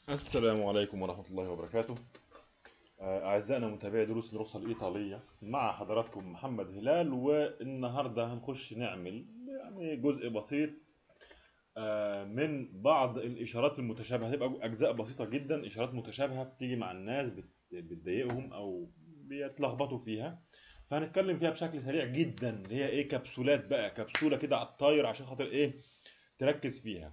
السلام عليكم ورحمة الله وبركاته آه، أعزائنا متابعي دروس الرخصة الإيطالية مع حضراتكم محمد هلال والنهاردة هنخش نعمل يعني جزء بسيط آه، من بعض الإشارات المتشابهة هتبقى أجزاء بسيطة جدا إشارات متشابهة بتيجي مع الناس بت- بتضايقهم أو بيتلخبطوا فيها فهنتكلم فيها بشكل سريع جدا اللي هي إيه كبسولات بقى كبسولة كده على الطاير عشان خاطر إيه تركز فيها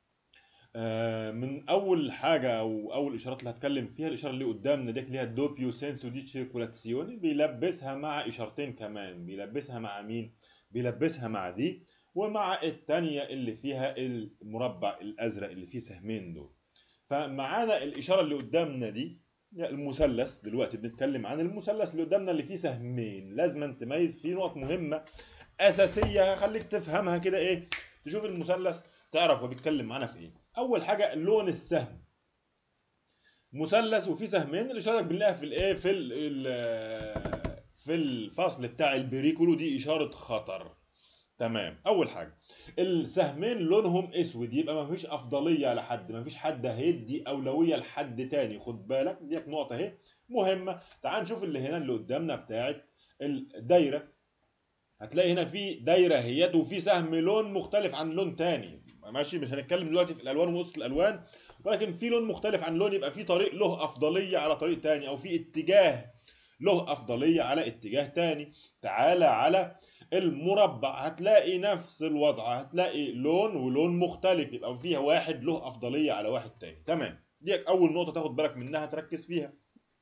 آه، من اول حاجه او اول اشارات اللي هتكلم فيها الاشاره اللي قدامنا دي اللي هي الدوبيو سينسو دي تشيركولاتسيوني بيلبسها مع اشارتين كمان بيلبسها مع مين بيلبسها مع دي ومع التانية اللي فيها المربع الازرق اللي فيه سهمين دول فمعانا الاشاره اللي قدامنا دي المثلث دلوقتي بنتكلم عن المثلث اللي قدامنا اللي فيه سهمين لازم تميز فيه نقط مهمه اساسيه هخليك تفهمها كده ايه تشوف المثلث تعرف هو بيتكلم معانا في ايه اول حاجه لون السهم مثلث وفيه سهمين الاشاره اللي بنلاقيها في الايه في ال ال- في الفصل بتاع البريكولو دي اشاره خطر تمام اول حاجه السهمين لونهم اسود يبقى ما فيش افضليه على حد ما فيش حد هيدي اولويه لحد تاني خد بالك ديك نقطه اهي مهمه تعال نشوف اللي هنا اللي قدامنا بتاعت الدايره هتلاقي هنا في دايره اهيت وفي سهم لون مختلف عن لون تاني ماشي مش هنتكلم دلوقتي في الالوان ووسط الالوان ولكن في لون مختلف عن لون يبقى في طريق له افضليه على طريق تاني او في اتجاه له افضليه على اتجاه تاني تعالى على المربع هتلاقي نفس الوضع هتلاقي لون ولون مختلف يبقى فيها واحد له افضليه على واحد تاني تمام دي اول نقطه تاخد بالك منها تركز فيها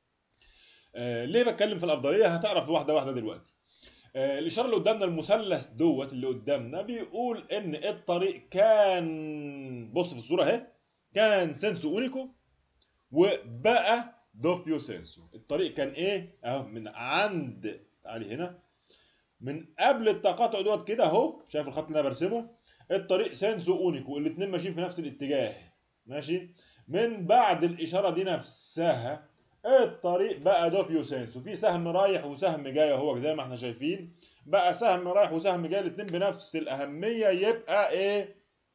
آه ليه بتكلم في الافضليه هتعرف واحده واحده دلوقتي آه، الإشارة اللي قدامنا المثلث دوت اللي قدامنا بيقول إن الطريق كان بص في الصورة أهي كان سينسو أونيكو وبقى دوبيو سينسو الطريق كان إيه؟ أهو من عند تعالي هنا من قبل التقاطع دوت كده أهو شايف الخط اللي أنا برسمه الطريق سينسو أونيكو الاتنين ماشيين في نفس الاتجاه ماشي من بعد الإشارة دي نفسها الطريق بقى دوبيو سينسو في سهم رايح وسهم جاي اهو زي ما احنا شايفين بقى سهم رايح وسهم جاي الاتنين بنفس الاهميه يبقى ايه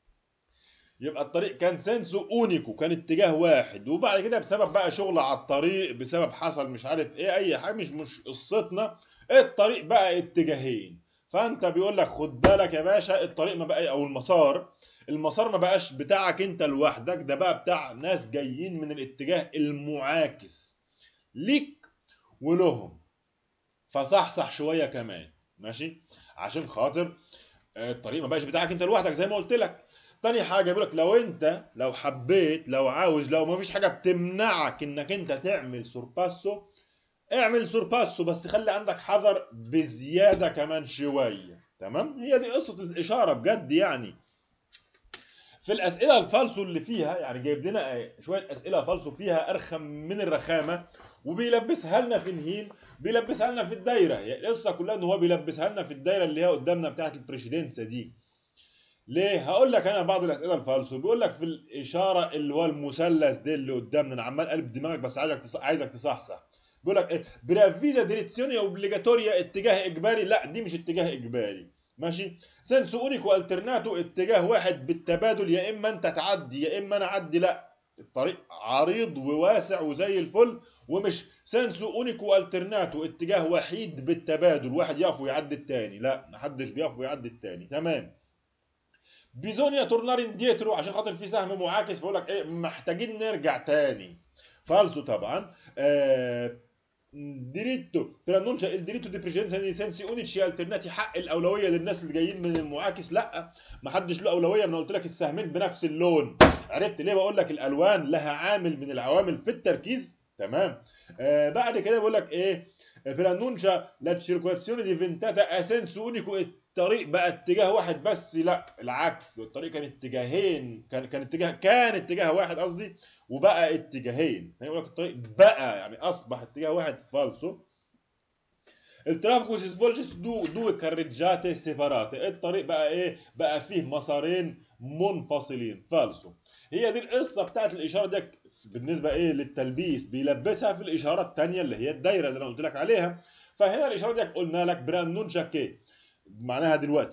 يبقى الطريق كان سينسو اونيكو كان اتجاه واحد وبعد كده بسبب بقى شغل على الطريق بسبب حصل مش عارف ايه اي حاجه مش مش قصتنا الطريق بقى اتجاهين فانت بيقول لك خد بالك يا باشا الطريق ما بقى او المسار المسار ما بقاش بتاعك انت لوحدك ده بقى بتاع ناس جايين من الاتجاه المعاكس ليك ولهم فصحصح شويه كمان ماشي عشان خاطر آه، الطريق ما بقاش بتاعك انت لوحدك زي ما قلت لك تاني حاجه بيقول لك لو انت لو حبيت لو عاوز لو ما فيش حاجه بتمنعك انك انت تعمل سورباسو اعمل سورباسو بس خلي عندك حذر بزياده كمان شويه تمام هي دي قصه الاشاره بجد يعني في الاسئله الفالسو اللي فيها يعني جايب لنا آه، شويه اسئله فالسو فيها ارخم من الرخامه وبيلبسها لنا في نهين بيلبسها لنا في الدايره يعني القصه كلها ان هو بيلبسها لنا في الدايره اللي هي قدامنا بتاعه البريشيدنسا دي ليه هقول لك انا بعض الاسئله الفالسو بيقول لك في الاشاره اللي هو المثلث ده اللي قدامنا انا عمال قلب دماغك بس عايزك تص... عايزك تصحصح بيقول لك ايه برافيزا ديريتسيوني اوبليجاتوريا اتجاه اجباري لا دي مش اتجاه اجباري ماشي سنسو اونيكو الترناتو اتجاه واحد بالتبادل يا اما انت تعدي يا اما انا اعدي لا الطريق عريض وواسع وزي الفل ومش سنسو اونيكو الترناتو اتجاه وحيد بالتبادل واحد يقف ويعدي التاني لا محدش بيقف ويعدي التاني تمام بيزونيا تورنار انديترو عشان خاطر في سهم معاكس فيقول لك ايه محتاجين نرجع تاني فالسو طبعا آه ديريتو برانونشا الديريتو دي بريجنسا دي سنسي اونيتشي الترناتي حق الاولويه للناس اللي جايين من المعاكس لا ما حدش له اولويه انا قلت لك السهمين بنفس اللون عرفت ليه بقول لك الالوان لها عامل من العوامل في التركيز تمام آه بعد كده بيقول لك ايه برانونشا لا تشيركولاتسيوني دي فينتاتا اسنسو اونيكو الطريق بقى اتجاه واحد بس لا العكس الطريق كان اتجاهين كان كان اتجاه كان اتجاه واحد قصدي وبقى اتجاهين يعني يقول لك الطريق بقى يعني اصبح اتجاه واحد فالسو الترافيكو سيسفولجيس دو دو كاريجاتي سيباراتي الطريق بقى ايه بقى فيه مسارين منفصلين فالسو هي دي القصه بتاعت الاشاره دي بالنسبه ايه للتلبيس بيلبسها في الاشاره الثانيه اللي هي الدايره اللي انا قلت لك عليها فهنا الاشاره دي قلنا لك برانون شاكي معناها دلوقتي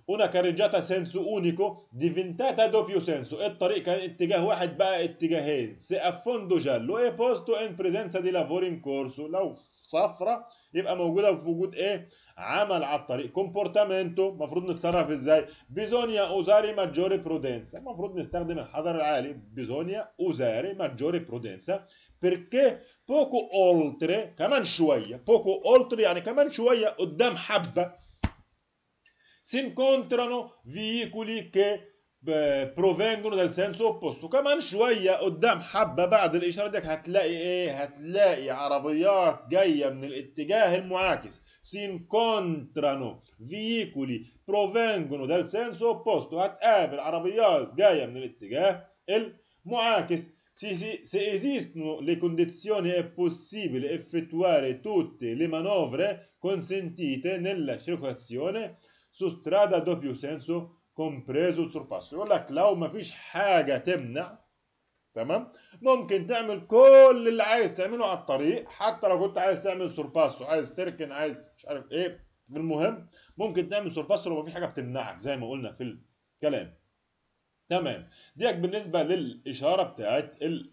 una carreggiata senso unico diventata doppio senso الطريق كان اتجاه واحد بقى اتجاهين se a fondo giallo è posto in presenza di lavori in corso لو صفرة يبقى موجودة في وجود ايه عمل على الطريق كومبورتامنتو المفروض نتصرف ازاي بيزونيا اوزاري ماجوري برودنسا المفروض نستخدم الحذر العالي بيزونيا اوزاري ماجوري برودنسا perché poco oltre كمان شويه poco oltre يعني كمان شويه قدام حبه si incontrano veicoli che provengono dal senso opposto كمان شويه قدام حبه بعد الاشاره ديك هتلاقي ايه هتلاقي عربيات جايه من الاتجاه المعاكس si incontrano veicoli provengono dal senso opposto هتقابل عربيات جايه من الاتجاه المعاكس Se, se, esistono le condizioni è possibile effettuare tutte le manovre consentite nella circolazione su strada a doppio senso compreso il sorpasso يقول لك لو ما فيش حاجة تمنع تمام ممكن تعمل كل اللي عايز تعمله على الطريق حتى لو كنت عايز تعمل سورباسو عايز تركن عايز مش عارف ايه المهم ممكن تعمل سورباسو لو ما فيش حاجة بتمنعك زي ما قلنا في الكلام تمام ديك بالنسبة للإشارة بتاعت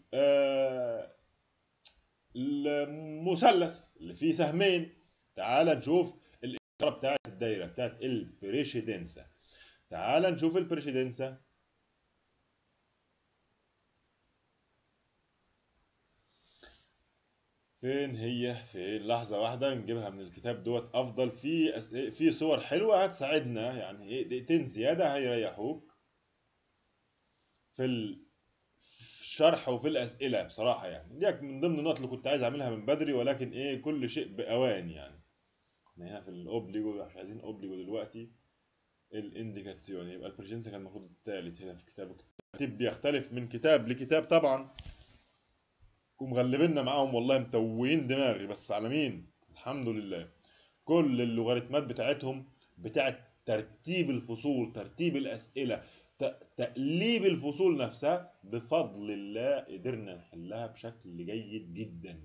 المثلث اللي فيه سهمين تعال نشوف الإشارة بتاعت الدايرة بتاعت البريشيدنسا تعال نشوف البريشيدنسا فين هي فين لحظة واحدة نجيبها من الكتاب دوت أفضل في أس... في صور حلوة هتساعدنا يعني إيه دقيقتين زيادة هيريحوك في الشرح وفي الأسئلة بصراحة يعني دي من ضمن النقط اللي كنت عايز أعملها من بدري ولكن إيه كل شيء بأوان يعني احنا هنا في الأوبليجو مش عايزين أوبليجو دلوقتي الانديكاسيون يبقى البريجنسا كان المفروض الثالث هنا في كتاب الترتيب بيختلف من كتاب لكتاب طبعا ومغلبيننا معاهم والله متوهين دماغي بس على مين الحمد لله كل اللوغاريتمات بتاعتهم بتاعت ترتيب الفصول ترتيب الأسئلة تقليب الفصول نفسها بفضل الله قدرنا نحلها بشكل جيد جدا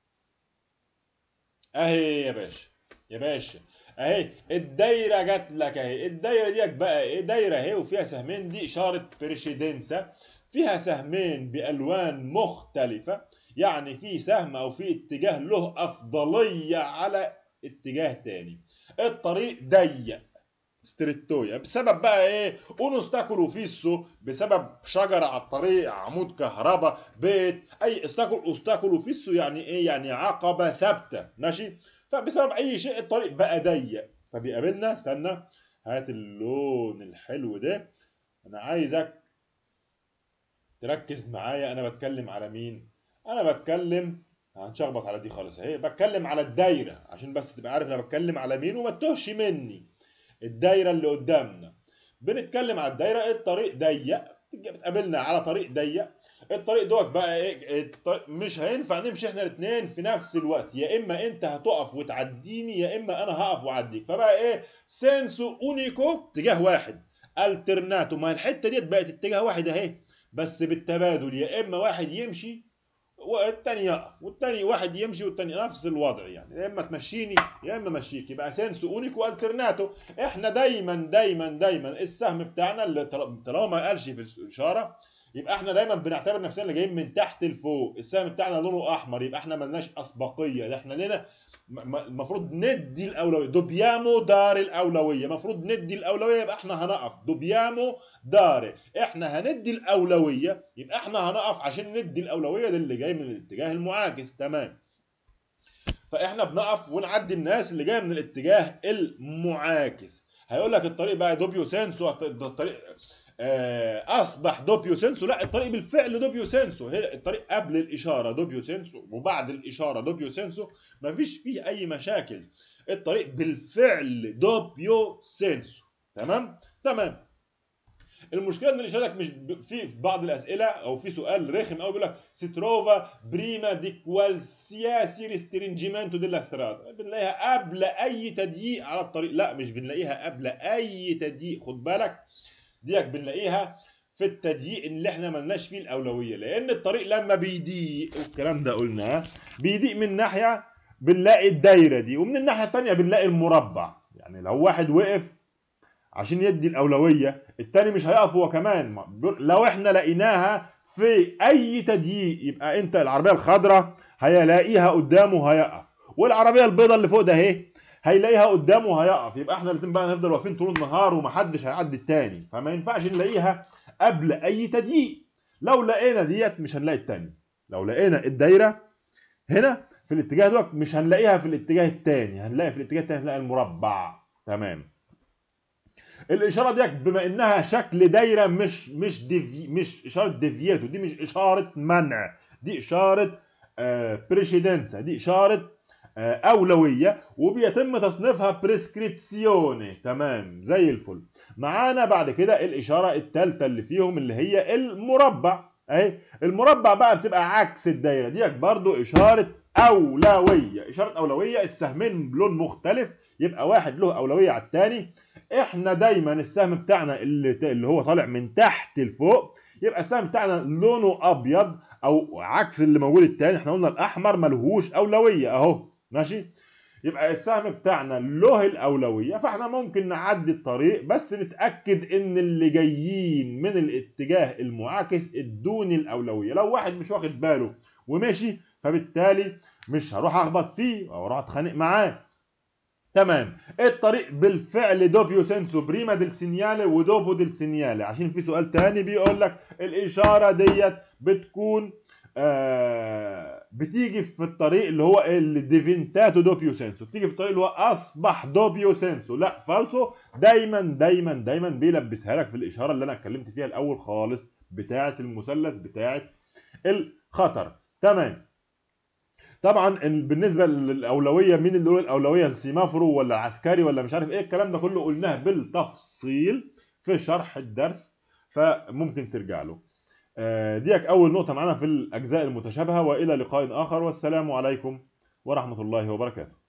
اهي يا باشا يا باشا اهي الدايره جات لك اهي الدايره ديك بقى ايه دايره اهي وفيها سهمين دي اشاره بريشيدنسا فيها سهمين بالوان مختلفه يعني في سهم او في اتجاه له افضليه على اتجاه تاني الطريق ضيق ستريتويا بسبب بقى ايه اون استاكولو فيسو بسبب شجره على الطريق عمود كهرباء بيت اي استاكل استاكولو فيسو يعني ايه يعني عقبه ثابته ماشي فبسبب اي شيء الطريق بقى ضيق فبيقابلنا استنى هات اللون الحلو ده انا عايزك تركز معايا انا بتكلم على مين انا بتكلم هنشخبط على دي خالص اهي بتكلم على الدايره عشان بس تبقى عارف انا بتكلم على مين وما تتوهش مني الدايره اللي قدامنا بنتكلم على الدايره الطريق ضيق بتقابلنا على طريق ضيق الطريق دوت بقى ايه مش هينفع نمشي احنا الاثنين في نفس الوقت يا اما انت هتقف وتعديني يا اما انا هقف واعديك فبقى ايه سينسو اونيكو اتجاه واحد الترناتو ما الحته ديت بقت اتجاه واحد اهي بس بالتبادل يا اما واحد يمشي والتاني يقف والتاني واحد يمشي والتاني نفس الوضع يعني يا اما تمشيني يا اما مشيك يبقى سينسو اونيكو الترناتو احنا دايما دايما دايما السهم بتاعنا اللي طالما ما قالش في الاشاره يبقى احنا دايما بنعتبر نفسنا اللي جايين من تحت لفوق السهم بتاعنا لونه احمر يبقى احنا ملناش اسبقيه ده احنا لنا المفروض ندي الاولويه دوبيامو دار الاولويه المفروض ندي الاولويه يبقى احنا هنقف دوبيامو دار احنا هندي الاولويه يبقى احنا هنقف عشان ندي الاولويه للي جاي من الاتجاه المعاكس تمام فاحنا بنقف ونعدي الناس اللي جايه من الاتجاه المعاكس هيقول لك الطريق بقى دوبيو سينسو الطريق اصبح دوبيو سينسو لا الطريق بالفعل دوبيو سينسو هي الطريق قبل الاشاره دوبيو سينسو وبعد الاشاره دوبيو سينسو مفيش فيه اي مشاكل الطريق بالفعل دوبيو سينسو تمام تمام المشكله ان الاشاره مش في في بعض الاسئله او في سؤال رخم قوي بيقول لك ستروفا بريما دي كوالسياسي ريسترينجيمنتو ديلا سترادا بنلاقيها قبل اي تضييق على الطريق لا مش بنلاقيها قبل اي تضييق خد بالك ديك بنلاقيها في التضييق اللي احنا ملناش فيه الاولويه لان الطريق لما بيضيق والكلام ده قلناه بيضيق من ناحيه بنلاقي الدايره دي ومن الناحيه الثانيه بنلاقي المربع يعني لو واحد وقف عشان يدي الاولويه التاني مش هيقف هو كمان لو احنا لقيناها في اي تضييق يبقى انت العربيه الخضراء هيلاقيها قدامه هيقف والعربيه البيضاء اللي فوق ده اهي هيلاقيها قدامه هيقف يبقى احنا الاثنين بقى نفضل واقفين طول النهار ومحدش هيعدي التاني فما ينفعش نلاقيها قبل اي تضييق لو لقينا ديت مش هنلاقي التاني لو لقينا الدايره هنا في الاتجاه دوت مش هنلاقيها في الاتجاه التاني هنلاقي في الاتجاه التاني هنلاقي المربع تمام الاشاره ديت بما انها شكل دايره مش مش ديفي مش اشاره ديفياتو دي مش اشاره منع دي اشاره آه بريشيدنسا دي اشاره آه اولويه وبيتم تصنيفها بريسكريبسيوني تمام زي الفل معانا بعد كده الاشاره الثالثه اللي فيهم اللي هي المربع اهي المربع بقى بتبقى عكس الدايره ديت برضو اشاره اولويه اشاره اولويه السهمين بلون مختلف يبقى واحد له اولويه على الثاني احنا دايما السهم بتاعنا اللي, اللي هو طالع من تحت لفوق يبقى السهم بتاعنا لونه ابيض او عكس اللي موجود التاني احنا قلنا الاحمر ملهوش اولويه اهو ماشي يبقى السهم بتاعنا له الاولويه فاحنا ممكن نعدي الطريق بس نتاكد ان اللي جايين من الاتجاه المعاكس ادوني الاولويه لو واحد مش واخد باله ومشي فبالتالي مش هروح اخبط فيه او اروح اتخانق معاه تمام الطريق بالفعل دوبيو سينسو بريما ديل سينيالي ودوبو ديل سينيالي عشان في سؤال تاني بيقول لك الاشاره ديت بتكون آه بتيجي في الطريق اللي هو الديفينتاتو دوبيو سينسو بتيجي في الطريق اللي هو اصبح دوبيو سينسو لا فالسو دايما دايما دايما بيلبسها لك في الاشاره اللي انا اتكلمت فيها الاول خالص بتاعه المثلث بتاعه الخطر تمام طبعا بالنسبه للاولويه مين اللي له الاولويه السيمافورو ولا العسكري ولا مش عارف ايه الكلام ده كله قلناه بالتفصيل في شرح الدرس فممكن ترجع له ديك اول نقطه معانا في الاجزاء المتشابهه والى لقاء اخر والسلام عليكم ورحمه الله وبركاته